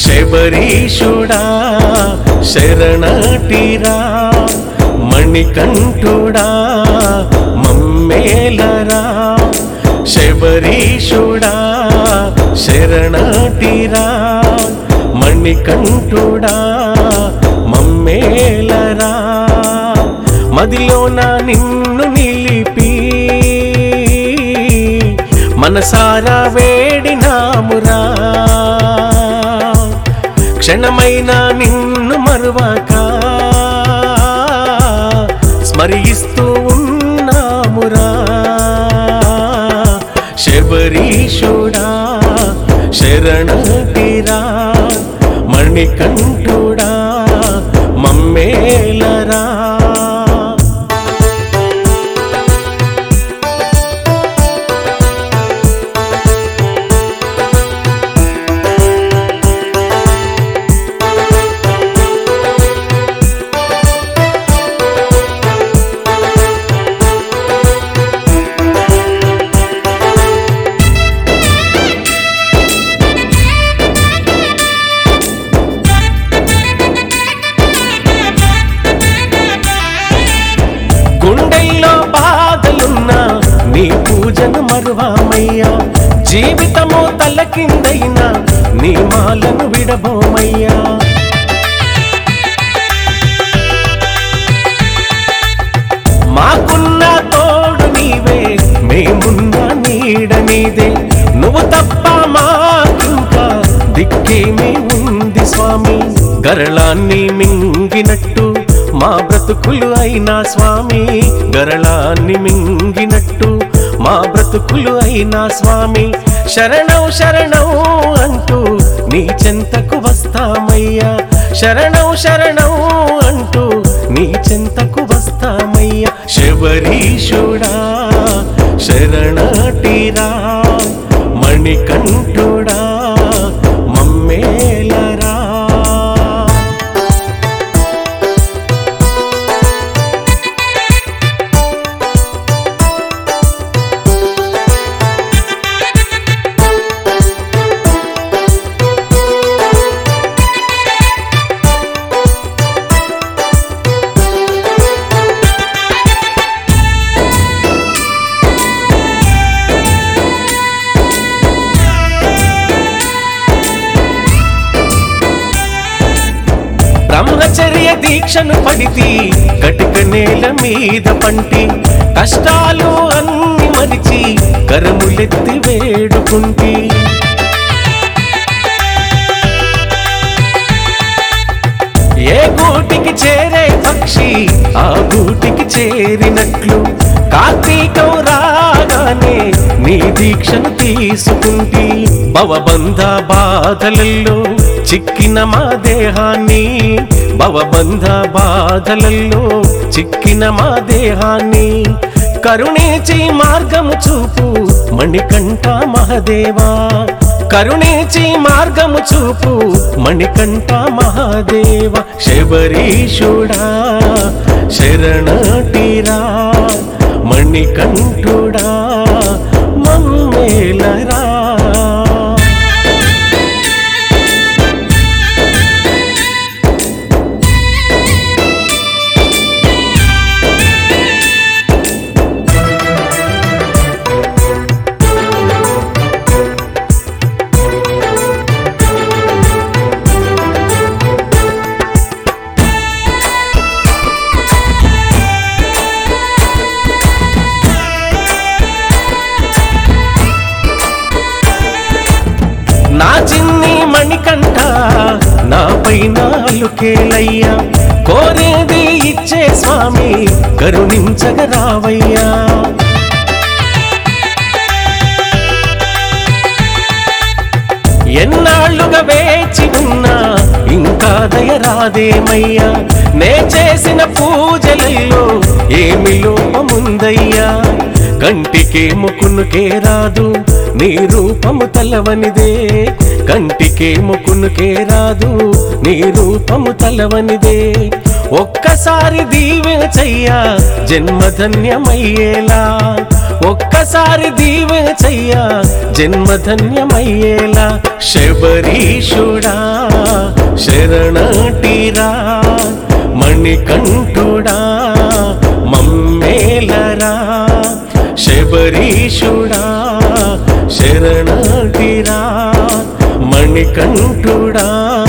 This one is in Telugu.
శబరీషుడా శరణటిరా మణికంఠుడా మమ్మేలరా శబరీషుడా శరణటిరా మణికంఠుడా మమ్మేలరా మదిలోన నిన్ను నిలిపి మనసారా వేడినామురా క్షణమైన నిన్ను మరువక స్మరిస్తూ ఉన్నామురా శబరీషుడా శరణటిరా మణికంఠుడా మమ్మేలరా గుండెల్లో బాధలున్నా నీ పూజను మరువామయ్యా జీవితము తలకిందైనా నీ మాలను విడబోమయ్యా మాకున్న తోడు నీవే మేమున్న నీడ నీదే నువ్వు తప్ప మాకింకా దిక్కేమీ ఉంది స్వామి గరళాన్ని మింగినట్టు మా బ్రతుకులు అయినా స్వామి గరళాన్ని మింగినట్టు మా బ్రతుకులు అయినా స్వామి శరణం శరణం అంటూ నీ చెంతకు వస్తామయ్యా శరణం శరణం అంటూ నీ చెంతకు వస్తామయ్యా శబరీషుడా శరణటిరా మణికంఠుడా మమ్మేలరా బ్రహ్మచర్య దీక్షను పడితి కటిక నేల మీద పంటి కష్టాలు అన్ని మరిచి కరములెత్తి వేడుకుంటి ఏ గూటికి చేరే పక్షి ఆ గూటికి చేరినట్లు కార్తీకం రాగానే నీ దీక్షను తీసుకుంటి భవబంధ బాధలలో చిక్కిన మా దేహాన్ని భవబంధ బాధలలో చిక్కిన మా దేహాన్ని కరుణించి మార్గము చూపు మణికంఠ మహదేవా కరుణించి మార్గము చూపు మణికంఠ మహాదేవ శబరీషుడా శరణటిరా మణికంఠుడా మమ్మేలరా నా చిన్ని మణికంఠ నా పైన అలుకేలయ్యా కోరేది ఇచ్చే స్వామి కరుణించగరావయ్యా ఎన్నాళ్ళుగా వేచి ఉన్నా ఇంకా దయరాదేమయ్యా నే చేసిన పూజలలో ఏమి లోపముందయ్యా కంటికే ముకునుకే రాదు నీ రూపము తలవనిదే కంటికే ముకునుకే రాదు నీ రూపము తలవనిదే ఒక్కసారి దీవెన చెయ్యా జన్మధన్యమయ్యేలా ఒక్కసారి దీవెన చెయ్యా జన్మధన్యమయ్యేలా శబరీషుడా శరణటిరా మణికంఠుడా మమ్మేలరా శబరీషుడా శరణటిరా మణికంఠుడా